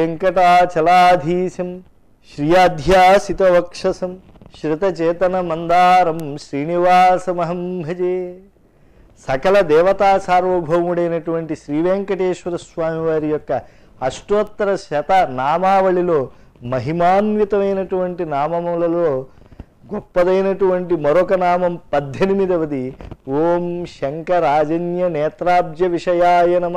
వెంకటాచలాధీశం శ్రియాధ్యాసితవక్షసం శ్రుతచేతన మందారం శ్రీనివాసమహం భజే సకల దేవతా సార్వభౌముడైనటువంటి శ్రీ వెంకటేశ్వర స్వామి వారి యొక్క అష్టోత్తర శత నామావళిలో మహిమాన్వితమైనటువంటి నామములలో గొప్పదైనటువంటి మరొక నామం పద్దెనిమిదవది ఓం శంకరాజన్య నేత్రాబ్జ విషయాయ నమ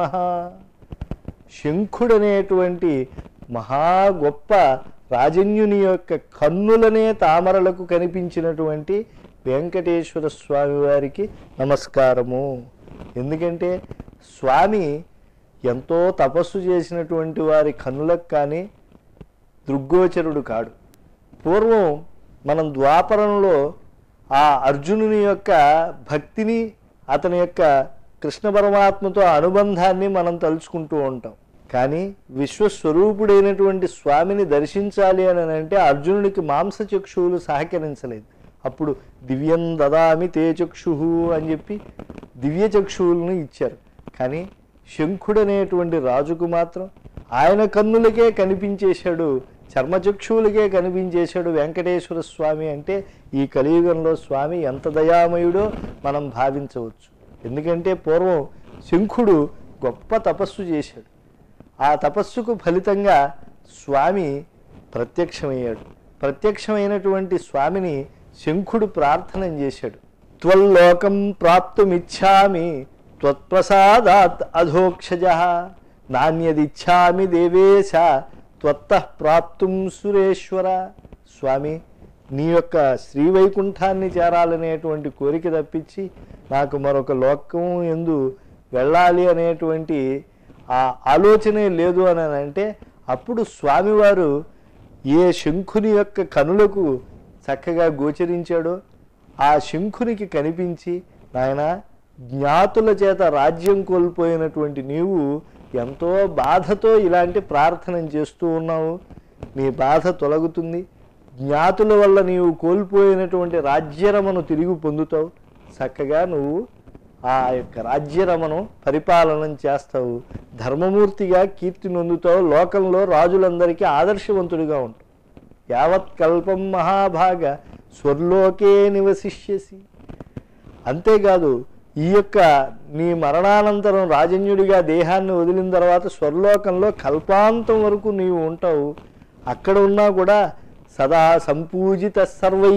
శంఖుడనేటువంటి మహా గొప్ప రాజన్యుని యొక్క కన్నులనే తామరలకు కనిపించినటువంటి వెంకటేశ్వర స్వామి వారికి నమస్కారము ఎందుకంటే స్వామి ఎంతో తపస్సు చేసినటువంటి వారి కన్నులకు కానీ దృగ్గోచరుడు కాడు పూర్వం మనం ద్వాపరంలో ఆ అర్జునుని యొక్క భక్తిని అతని యొక్క కృష్ణ పరమాత్మతో అనుబంధాన్ని మనం తలుచుకుంటూ ఉంటాం కానీ విశ్వస్వరూపుడైనటువంటి స్వామిని దర్శించాలి అని అంటే అర్జునుడికి మాంసచక్షువులు సహకరించలేదు అప్పుడు దివ్యం దదామి తే చక్షు అని చెప్పి దివ్య చక్షువులను ఇచ్చారు కానీ శంఖుడనేటువంటి రాజుకు మాత్రం ఆయన కన్నులకే కనిపించేశాడు చర్మచక్షువులకే కనిపించేశాడు వెంకటేశ్వర స్వామి అంటే ఈ కలియుగంలో స్వామి ఎంత దయామయుడో మనం భావించవచ్చు ఎందుకంటే పూర్వం శంఖుడు గొప్ప తపస్సు చేశాడు ఆ తపస్సుకు ఫలితంగా స్వామి ప్రత్యక్షమయ్యాడు ప్రత్యక్షమైనటువంటి స్వామిని శంఖుడు ప్రార్థన చేశాడు త్వల్లోకం ప్రాప్తుమిచ్చామి త్వత్ప్రసాదాత్ అధోక్షజ నాణ్యదిచ్చామి దేవేశ త్వత్త ప్రాప్తుం సురేశ్వర స్వామి నీ యొక్క శ్రీవైకుంఠాన్ని చేరాలనేటువంటి కోరిక తప్పించి నాకు మరొక లోకం ఎందు వెళ్ళాలి అనేటువంటి ఆ ఆలోచనే లేదు అని అంటే అప్పుడు స్వామివారు ఏ శంఖుని యొక్క కనులకు చక్కగా గోచరించాడో ఆ శంఖునికి కనిపించి నాయన జ్ఞాతుల చేత రాజ్యం కోల్పోయినటువంటి నీవు ఎంతో బాధతో ఇలాంటి ప్రార్థన చేస్తూ ఉన్నావు నీ బాధ తొలగుతుంది జ్ఞాతుల వల్ల నీవు కోల్పోయినటువంటి రాజ్యరమను తిరిగి పొందుతావు చక్కగా నువ్వు ఆ యొక్క రాజ్యరమను పరిపాలన చేస్తావు ధర్మమూర్తిగా కీర్తి నొందుతావు లోకంలో రాజులందరికీ ఆదర్శవంతుడిగా ఉంటావు యావత్ కల్పం మహాభాగ స్వర్లోకే నివసిష్యసి అంతేకాదు ఈ యొక్క నీ మరణానంతరం రాజన్యుడిగా దేహాన్ని వదిలిన తర్వాత స్వర్లోకంలో కల్పాంతం వరకు నీవు ఉంటావు అక్కడ ఉన్నా కూడా సదా సంపూజిత సర్వై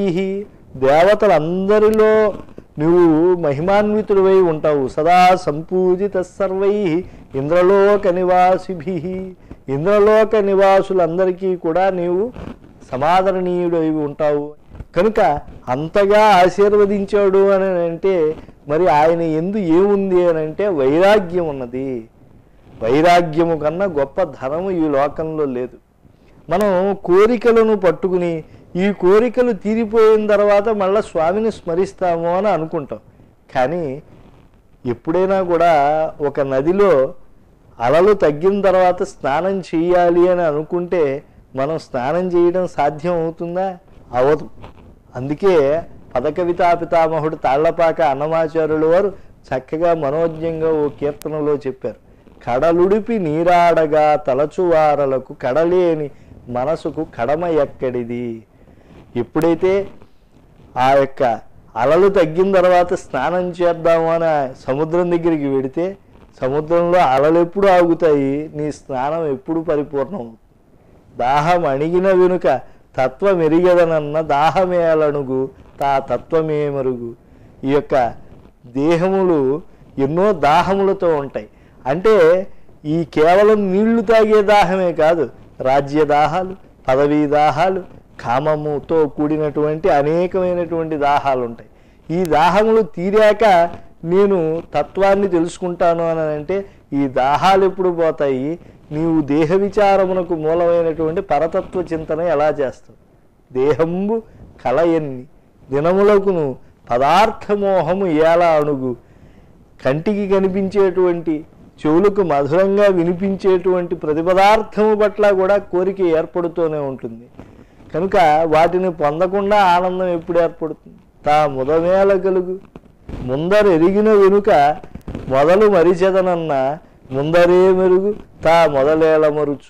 దేవతలందరిలో నువ్వు మహిమాన్వితుడివై ఉంటావు సదా సంపూజిత సర్వై ఇంద్రలోక నివాసిభి ఇంద్రలోక నివాసులందరికీ కూడా నీవు సమాదరణీయుడై ఉంటావు కనుక అంతగా ఆశీర్వదించాడు అని అంటే మరి ఆయన ఎందు ఏముంది అని అంటే వైరాగ్యం ఉన్నది వైరాగ్యము కన్నా గొప్ప ధనము ఈ లోకంలో లేదు మనం కోరికలను పట్టుకుని ఈ కోరికలు తీరిపోయిన తర్వాత మళ్ళీ స్వామిని స్మరిస్తాము అని అనుకుంటాం కానీ ఎప్పుడైనా కూడా ఒక నదిలో అలలు తగ్గిన తర్వాత స్నానం చేయాలి అని అనుకుంటే మనం స్నానం చేయడం సాధ్యం అవుతుందా అవదు అందుకే పదకవితా పితామహుడు తాళ్లపాక అన్నమాచార్యుల వారు చక్కగా మనోజ్ఞంగా ఓ కీర్తనలో చెప్పారు కడలుడిపి నీరాడగా తలచువారలకు కడలేని మనసుకు కడమ ఎక్కడిది ఎప్పుడైతే ఆ యొక్క అలలు తగ్గిన తర్వాత స్నానం చేద్దాము అని సముద్రం దగ్గరికి వెడితే సముద్రంలో అలలు ఎప్పుడు ఆగుతాయి నీ స్నానం ఎప్పుడు పరిపూర్ణం అవుతుంది దాహం అణిగిన వెనుక తత్వం ఎరిగదనన్న దాహమేలనుగు తా తత్వమే మరుగు ఈ యొక్క దేహములు ఎన్నో దాహములతో ఉంటాయి అంటే ఈ కేవలం నీళ్లు తాగే దాహమే కాదు రాజ్య దాహాలు పదవీ దాహాలు కామముతో కూడినటువంటి అనేకమైనటువంటి దాహాలు ఉంటాయి ఈ దాహములు తీరాక నేను తత్వాన్ని తెలుసుకుంటాను అని అంటే ఈ దాహాలు ఎప్పుడు పోతాయి నీవు దేహ విచారమునకు మూలమైనటువంటి పరతత్వ చింతన ఎలా చేస్తావు దేహంబు కల ఎన్ని దినములకును పదార్థమోహము ఎలా అణుగు కంటికి కనిపించేటువంటి చెవులకు మధురంగా వినిపించేటువంటి ప్రతి పదార్థము పట్ల కూడా కోరిక ఏర్పడుతూనే ఉంటుంది కనుక వాటిని పొందకుండా ఆనందం ఎప్పుడు ఏర్పడుతుంది తా ముదమేల కలుగు ముందర ఎరిగిన వెనుక మొదలు మరిచెదనన్న ముందరే మెరుగు తా మొదలేల మరుచు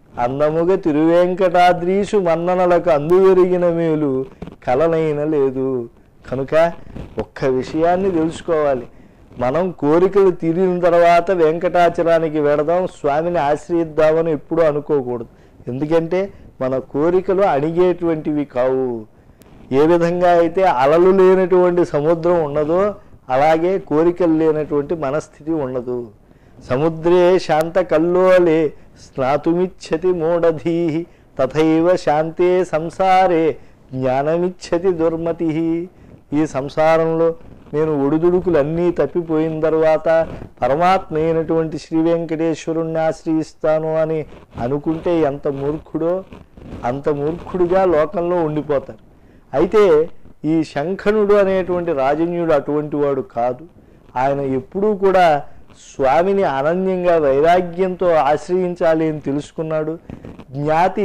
అందముగ తిరువేంకటాద్రీసు మన్ననలకు అందువెరిగిన మేలు కలనైన లేదు కనుక ఒక్క విషయాన్ని తెలుసుకోవాలి మనం కోరికలు తీరిన తర్వాత వెంకటాచలానికి వెడదాం స్వామిని ఆశ్రయిద్దామని ఎప్పుడూ అనుకోకూడదు ఎందుకంటే మన కోరికలు అణిగేటువంటివి కావు ఏ విధంగా అయితే అలలు లేనటువంటి సముద్రం ఉన్నదో అలాగే కోరికలు లేనటువంటి మనస్థితి ఉండదు సముద్రే శాంత కల్లోలే స్నాతుమిచ్చతి మూఢధీ తథైవ శాంతే సంసారే జ్ఞానమిచ్చతి దుర్మతి ఈ సంసారంలో నేను ఒడిదుడుకులన్నీ తప్పిపోయిన తర్వాత పరమాత్మ అయినటువంటి శ్రీ వెంకటేశ్వరుణ్ణి ఆశ్రయిస్తాను అని అనుకుంటే ఎంత మూర్ఖుడో అంత మూర్ఖుడిగా లోకంలో ఉండిపోతారు అయితే ఈ శంఖనుడు అనేటువంటి రాజన్యుడు అటువంటి వాడు కాదు ఆయన ఎప్పుడూ కూడా స్వామిని అనన్యంగా వైరాగ్యంతో ఆశ్రయించాలి అని తెలుసుకున్నాడు జ్ఞాతి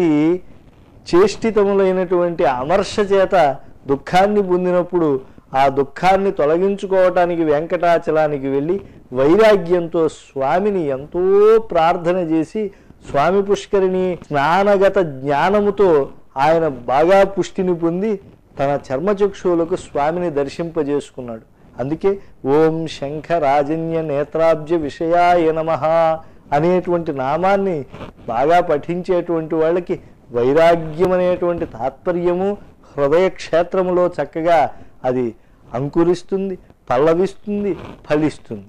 చేష్టితములైనటువంటి అమర్ష చేత దుఃఖాన్ని పొందినప్పుడు ఆ దుఃఖాన్ని తొలగించుకోవటానికి వెంకటాచలానికి వెళ్ళి వైరాగ్యంతో స్వామిని ఎంతో ప్రార్థన చేసి స్వామి పుష్కరిణి స్నానగత జ్ఞానముతో ఆయన బాగా పుష్టిని పొంది తన చర్మచక్షువులకు స్వామిని దర్శింపజేసుకున్నాడు అందుకే ఓం శంఖ రాజన్య నేత్రాబ్జ విషయాయ నమ అనేటువంటి నామాన్ని బాగా పఠించేటువంటి వాళ్ళకి వైరాగ్యం అనేటువంటి తాత్పర్యము హృదయ క్షేత్రములో చక్కగా అది అంకురిస్తుంది పల్లవిస్తుంది ఫలిస్తుంది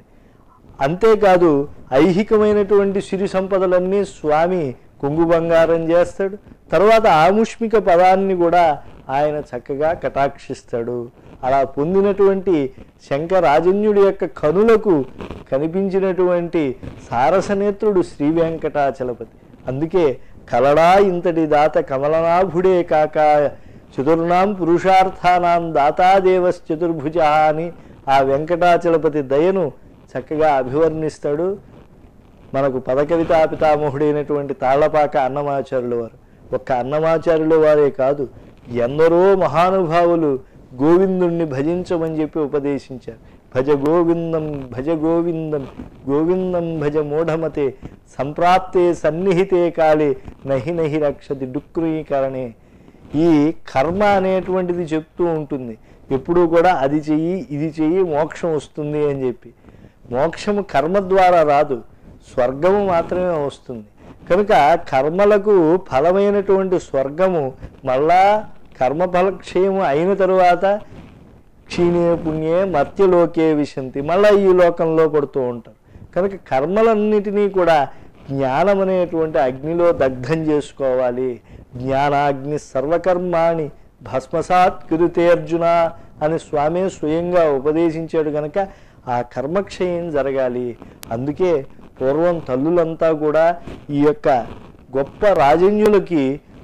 అంతేకాదు ఐహికమైనటువంటి సిరి సంపదలన్నీ స్వామి కొంగు బంగారం చేస్తాడు తర్వాత ఆముష్మిక పదాన్ని కూడా ఆయన చక్కగా కటాక్షిస్తాడు అలా పొందినటువంటి శంకరాజన్యుడి యొక్క కనులకు కనిపించినటువంటి సారసనేత్రుడు శ్రీ వెంకటాచలపతి అందుకే కలడా ఇంతటి దాత కమలనాభుడే కాక చతుర్నాం పురుషార్థానాం దాతాదేవశ్చతుర్భుజ అని ఆ వెంకటాచలపతి దయను చక్కగా అభివర్ణిస్తాడు మనకు పదకవితా పితామహుడైనటువంటి తాళ్లపాక అన్నమాచార్యుల వారు ఒక్క అన్నమాచార్యుల వారే కాదు ఎందరో మహానుభావులు గోవిందుణ్ణి భజించమని చెప్పి ఉపదేశించారు భజ గోవిందం భజ గోవిందం గోవిందం భజ మూఢమతే సంప్రాప్తే సన్నిహితే కాలే నహి నహి రక్షతి డుక్రీకరణే ఈ కర్మ అనేటువంటిది చెప్తూ ఉంటుంది ఎప్పుడూ కూడా అది చెయ్యి ఇది చెయ్యి మోక్షం వస్తుంది అని చెప్పి మోక్షము కర్మ ద్వారా రాదు స్వర్గము మాత్రమే వస్తుంది కనుక కర్మలకు ఫలమైనటువంటి స్వర్గము మళ్ళా కర్మఫలక్షయము అయిన తరువాత క్షీణే పుణ్యే మర్త్యలోకే విశంతి మళ్ళా ఈ లోకంలో పడుతూ ఉంటారు కనుక కర్మలన్నిటినీ కూడా జ్ఞానం అనేటువంటి అగ్నిలో దగ్ధం చేసుకోవాలి జ్ఞానాగ్ని సర్వకర్మాణి భస్మసాత్ కురుతే అర్జున అని స్వామి స్వయంగా ఉపదేశించాడు కనుక ఆ కర్మక్షయం జరగాలి అందుకే పూర్వం తల్లులంతా కూడా ఈ యొక్క గొప్ప రాజన్యులకి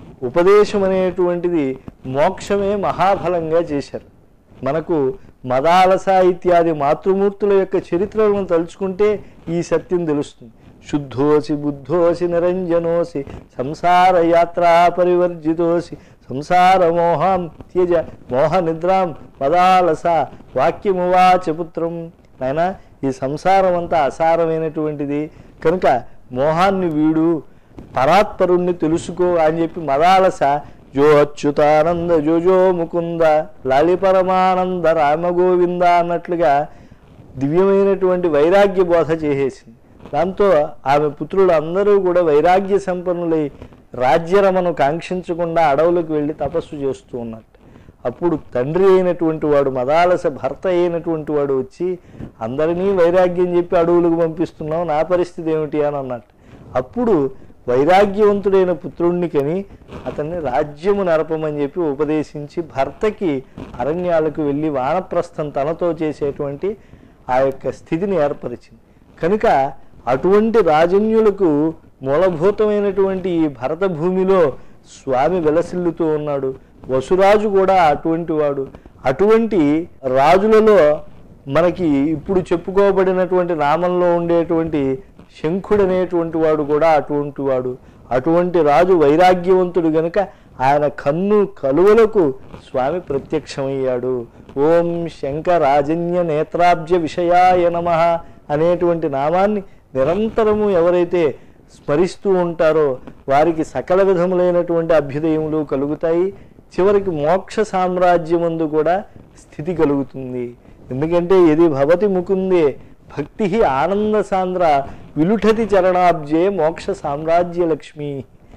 ఉపదేశం అనేటువంటిది మోక్షమే మహాఫలంగా చేశారు మనకు మదాలస ఇత్యాది మాతృమూర్తుల యొక్క చరిత్రలను తలుచుకుంటే ఈ సత్యం తెలుస్తుంది శుద్ధోసి బుద్ధోసి నిరంజనోసి సంసార యాత్రా పరివర్జితోసి సంసార మోహాం త్యజ మోహ నిద్రాం మదాలస వాక్యమువాచ పుత్రం నాయనా ఈ సంసారం అంతా అసారమైనటువంటిది కనుక మోహాన్ని వీడు పరాత్పరుణ్ణి తెలుసుకో అని చెప్పి మదాలస జో అచ్యుతానంద జోజో ముకుంద లాలి పరమానంద రామగోవింద అన్నట్లుగా దివ్యమైనటువంటి వైరాగ్య బోధ చేసేసింది దాంతో ఆమె పుత్రులు అందరూ కూడా వైరాగ్య సంపన్నులై రాజ్యరమను కాంక్షించకుండా అడవులకు వెళ్ళి తపస్సు చేస్తూ ఉన్నట్టు అప్పుడు తండ్రి అయినటువంటి వాడు మదాలస భర్త అయినటువంటి వాడు వచ్చి అందరినీ వైరాగ్యం చెప్పి అడవులకు పంపిస్తున్నావు నా పరిస్థితి ఏమిటి అని అన్నట్టు అప్పుడు వైరాగ్యవంతుడైన పుత్రుణ్ణి కని అతన్ని రాజ్యము నరపమని చెప్పి ఉపదేశించి భర్తకి అరణ్యాలకు వెళ్ళి వానప్రస్థం తనతో చేసేటువంటి ఆ యొక్క స్థితిని ఏర్పరిచింది కనుక అటువంటి రాజన్యులకు మూలభూతమైనటువంటి ఈ భరత భూమిలో స్వామి విలసిల్లుతూ ఉన్నాడు వసురాజు కూడా అటువంటి వాడు అటువంటి రాజులలో మనకి ఇప్పుడు చెప్పుకోబడినటువంటి నామంలో ఉండేటువంటి శంఖుడు అనేటువంటి వాడు కూడా అటువంటి వాడు అటువంటి రాజు వైరాగ్యవంతుడు గనుక ఆయన కన్ను కలువలకు స్వామి ప్రత్యక్షమయ్యాడు ఓం శంకరాజన్య నేత్రాబ్జ విషయాయ నమ అనేటువంటి నామాన్ని నిరంతరము ఎవరైతే స్మరిస్తూ ఉంటారో వారికి సకల విధములైనటువంటి అభ్యుదయములు కలుగుతాయి చివరికి మోక్ష సామ్రాజ్యమందు కూడా స్థితి కలుగుతుంది ఎందుకంటే ఇది భవతి ముకుందే భక్తి ఆనంద సాంద్ర విలుఠతి చరణాబ్జే మోక్ష సామ్రాజ్య లక్ష్మి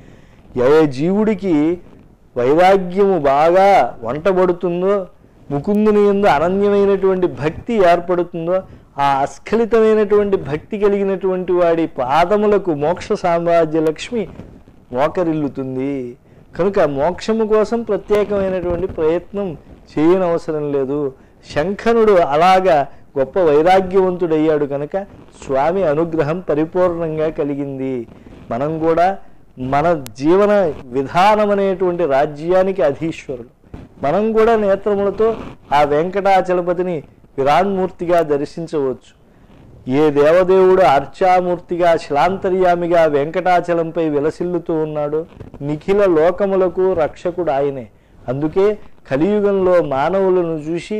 ఏ జీవుడికి వైరాగ్యము బాగా వంటబడుతుందో ముకుందుని ఎందు అనన్యమైనటువంటి భక్తి ఏర్పడుతుందో ఆ అస్ఖలితమైనటువంటి భక్తి కలిగినటువంటి వాడి పాదములకు మోక్ష సామ్రాజ్య లక్ష్మి మోకరిల్లుతుంది కనుక మోక్షము కోసం ప్రత్యేకమైనటువంటి ప్రయత్నం చేయనవసరం లేదు శంఖనుడు అలాగా గొప్ప వైరాగ్యవంతుడయ్యాడు కనుక స్వామి అనుగ్రహం పరిపూర్ణంగా కలిగింది మనం కూడా మన జీవన విధానం అనేటువంటి రాజ్యానికి అధీశ్వరులు మనం కూడా నేత్రములతో ఆ వెంకటాచలపతిని విరాన్మూర్తిగా దర్శించవచ్చు ఏ దేవదేవుడు అర్చామూర్తిగా శిలాంతర్యామిగా వెంకటాచలంపై విలసిల్లుతూ ఉన్నాడో నిఖిల లోకములకు రక్షకుడు ఆయనే అందుకే కలియుగంలో మానవులను చూసి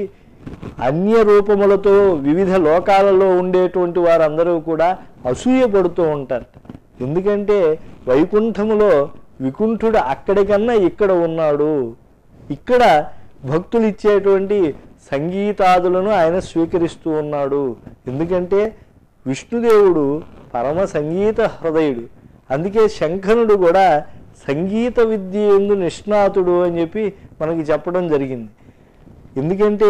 అన్య రూపములతో వివిధ లోకాలలో ఉండేటువంటి వారందరూ కూడా అసూయపడుతూ ఉంటారు ఎందుకంటే వైకుంఠములో వికుంఠుడు అక్కడికన్నా ఇక్కడ ఉన్నాడు ఇక్కడ భక్తులు ఇచ్చేటువంటి సంగీతాదులను ఆయన స్వీకరిస్తూ ఉన్నాడు ఎందుకంటే విష్ణుదేవుడు పరమ సంగీత హృదయుడు అందుకే శంఖనుడు కూడా సంగీత విద్య ఎందు నిష్ణాతుడు అని చెప్పి మనకి చెప్పడం జరిగింది ఎందుకంటే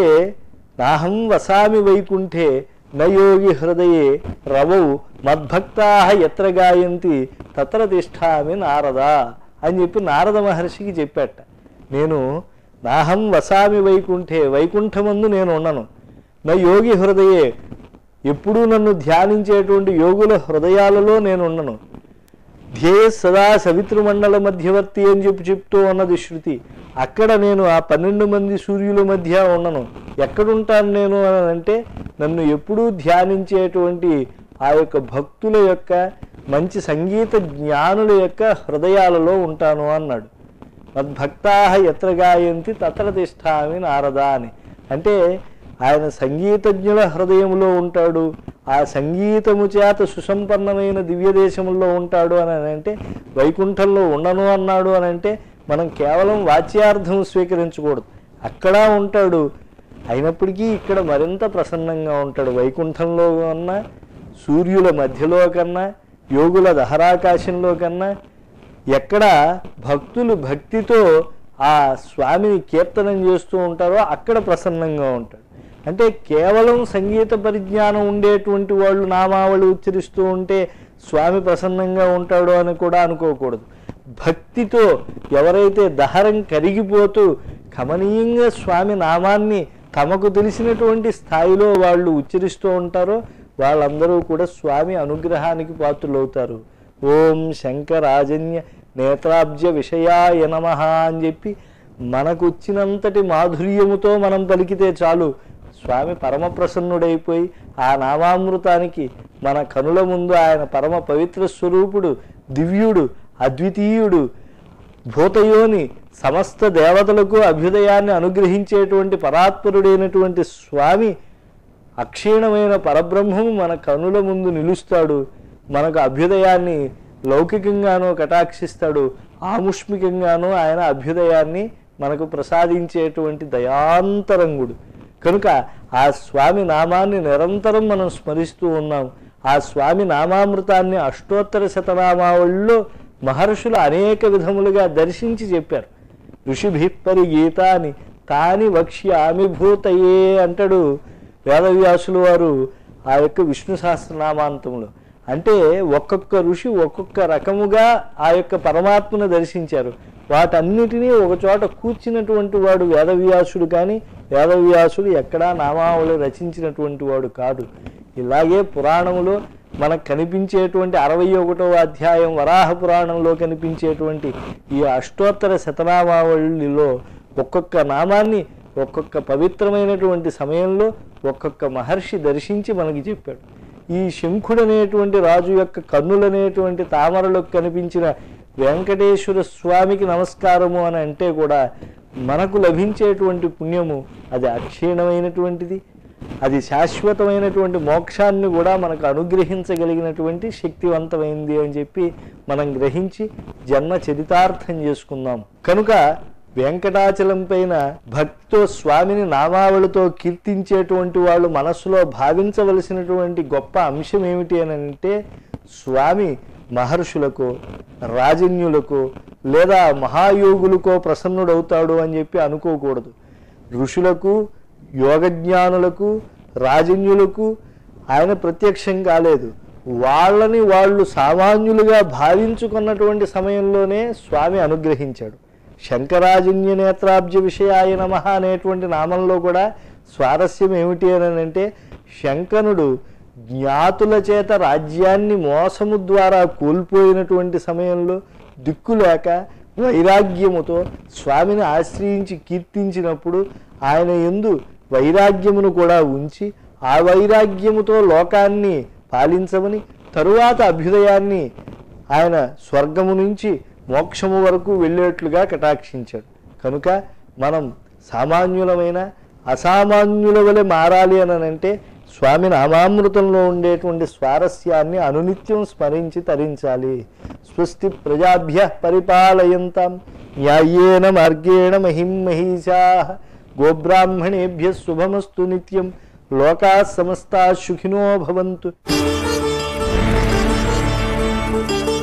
నాహం వసామి వైకుంఠే నయోగి హృదయే రవౌ మద్భక్తా ఎత్ర గాయంతి తత్ర తిష్టామి నారద అని చెప్పి నారద మహర్షికి చెప్పాట నేను నాహం వసామి వైకుంఠే వైకుంఠమందు నేను ఉండను నా యోగి హృదయే ఎప్పుడూ నన్ను ధ్యానించేటువంటి యోగుల హృదయాలలో నేను ఉండను ధ్యేయ సదా సవితృమండల మధ్యవర్తి అని చెప్పి చెప్తూ ఉన్నది శృతి అక్కడ నేను ఆ పన్నెండు మంది సూర్యుల మధ్య ఉండను ఎక్కడుంటాను నేను అని అంటే నన్ను ఎప్పుడూ ధ్యానించేటువంటి ఆ యొక్క భక్తుల యొక్క మంచి సంగీత జ్ఞానుల యొక్క హృదయాలలో ఉంటాను అన్నాడు మద్భక్తా ఎత్ర గాయంతి తత్ర తిష్టామి నారద అని అంటే ఆయన సంగీతజ్ఞుల హృదయంలో ఉంటాడు ఆ సంగీతము చేత సుసంపన్నమైన దివ్య దేశముల్లో ఉంటాడు అని అంటే వైకుంఠంలో ఉండను అన్నాడు అని అంటే మనం కేవలం వాచ్యార్థం స్వీకరించకూడదు అక్కడ ఉంటాడు అయినప్పటికీ ఇక్కడ మరింత ప్రసన్నంగా ఉంటాడు వైకుంఠంలో కన్నా సూర్యుల మధ్యలో కన్నా యోగుల దహరాకాశంలో కన్నా ఎక్కడ భక్తులు భక్తితో ఆ స్వామిని కీర్తనం చేస్తూ ఉంటారో అక్కడ ప్రసన్నంగా ఉంటాడు అంటే కేవలం సంగీత పరిజ్ఞానం ఉండేటువంటి వాళ్ళు నామావళి ఉచ్చరిస్తూ ఉంటే స్వామి ప్రసన్నంగా ఉంటాడు అని కూడా అనుకోకూడదు భక్తితో ఎవరైతే దహరం కరిగిపోతూ కమనీయంగా స్వామి నామాన్ని తమకు తెలిసినటువంటి స్థాయిలో వాళ్ళు ఉచ్చరిస్తూ ఉంటారో వాళ్ళందరూ కూడా స్వామి అనుగ్రహానికి పాత్రులవుతారు ఓం శంకరాజన్య నేత్రాబ్జ విషయాయ నమ అని చెప్పి మనకు వచ్చినంతటి మాధుర్యముతో మనం పలికితే చాలు స్వామి పరమ ప్రసన్నుడైపోయి ఆ నామామృతానికి మన కనుల ముందు ఆయన పరమ పవిత్ర స్వరూపుడు దివ్యుడు అద్వితీయుడు భూతయోని సమస్త దేవతలకు అభ్యుదయాన్ని అనుగ్రహించేటువంటి పరాత్పరుడైనటువంటి స్వామి అక్షీణమైన పరబ్రహ్మము మన కనుల ముందు నిలుస్తాడు మనకు అభ్యుదయాన్ని లౌకికంగానూ కటాక్షిస్తాడు ఆముష్మికంగానూ ఆయన అభ్యుదయాన్ని మనకు ప్రసాదించేటువంటి దయాంతరంగుడు కనుక ఆ స్వామి నామాన్ని నిరంతరం మనం స్మరిస్తూ ఉన్నాం ఆ స్వామి నామామృతాన్ని అష్టోత్తర శతనామావళిలో మహర్షులు అనేక విధములుగా దర్శించి చెప్పారు ఋషిభి పరిగీతాని తాని వక్ష్యామి భూతయే అంటాడు వేదవ్యాసులు వారు ఆ యొక్క విష్ణు సహస్రనామాంతంలో అంటే ఒక్కొక్క ఋషి ఒక్కొక్క రకముగా ఆ యొక్క పరమాత్మను దర్శించారు వాటన్నిటినీ ఒకచోట కూర్చున్నటువంటి వాడు వేదవ్యాసుడు కానీ వేదవ్యాసుడు ఎక్కడా నామావళి రచించినటువంటి వాడు కాదు ఇలాగే పురాణములో మనకు కనిపించేటువంటి అరవై ఒకటవ అధ్యాయం వరాహ పురాణంలో కనిపించేటువంటి ఈ అష్టోత్తర శతనామావళిలో ఒక్కొక్క నామాన్ని ఒక్కొక్క పవిత్రమైనటువంటి సమయంలో ఒక్కొక్క మహర్షి దర్శించి మనకి చెప్పాడు ఈ శంఖుడనేటువంటి రాజు యొక్క కన్నులనేటువంటి తామరలకు కనిపించిన వెంకటేశ్వర స్వామికి నమస్కారము అని అంటే కూడా మనకు లభించేటువంటి పుణ్యము అది అక్షీణమైనటువంటిది అది శాశ్వతమైనటువంటి మోక్షాన్ని కూడా మనకు అనుగ్రహించగలిగినటువంటి శక్తివంతమైంది అని చెప్పి మనం గ్రహించి జన్మ చరితార్థం చేసుకుందాం కనుక వెంకటాచలం పైన భక్తితో స్వామిని నామావళితో కీర్తించేటువంటి వాళ్ళు మనస్సులో భావించవలసినటువంటి గొప్ప అంశం ఏమిటి అని అంటే స్వామి మహర్షులకు రాజన్యులకు లేదా మహాయోగులకో ప్రసన్నుడవుతాడు అని చెప్పి అనుకోకూడదు ఋషులకు యోగజ్ఞానులకు రాజన్యులకు ఆయన ప్రత్యక్షం కాలేదు వాళ్ళని వాళ్ళు సామాన్యులుగా భావించుకున్నటువంటి సమయంలోనే స్వామి అనుగ్రహించాడు శంకరాజన్య నేత్రాబ్జ విషయాయ నమ అనేటువంటి నామంలో కూడా స్వారస్యం ఏమిటి అని అంటే శంకనుడు జ్ఞాతుల చేత రాజ్యాన్ని మోసము ద్వారా కోల్పోయినటువంటి సమయంలో దిక్కులేక వైరాగ్యముతో స్వామిని ఆశ్రయించి కీర్తించినప్పుడు ఆయన ఎందు వైరాగ్యమును కూడా ఉంచి ఆ వైరాగ్యముతో లోకాన్ని పాలించమని తరువాత అభ్యుదయాన్ని ఆయన స్వర్గము నుంచి మోక్షము వరకు వెళ్ళేట్లుగా కటాక్షించాడు కనుక మనం సామాన్యులమైన అసామాన్యుల వలె మారాలి అని అంటే స్వామి నామామృతంలో ఉండేటువంటి స్వారస్యాన్ని అనునిత్యం స్మరించి తరించాలి స్వస్తి ప్రజాభ్య పరిపాలయంతాం న్యాయేన మార్గేణ మహిం మహిషా గోబ్రాహ్మణేభ్య శుభమస్తు నిత్యం లోకా సమస్తా సుఖినో భవంతు Thank you.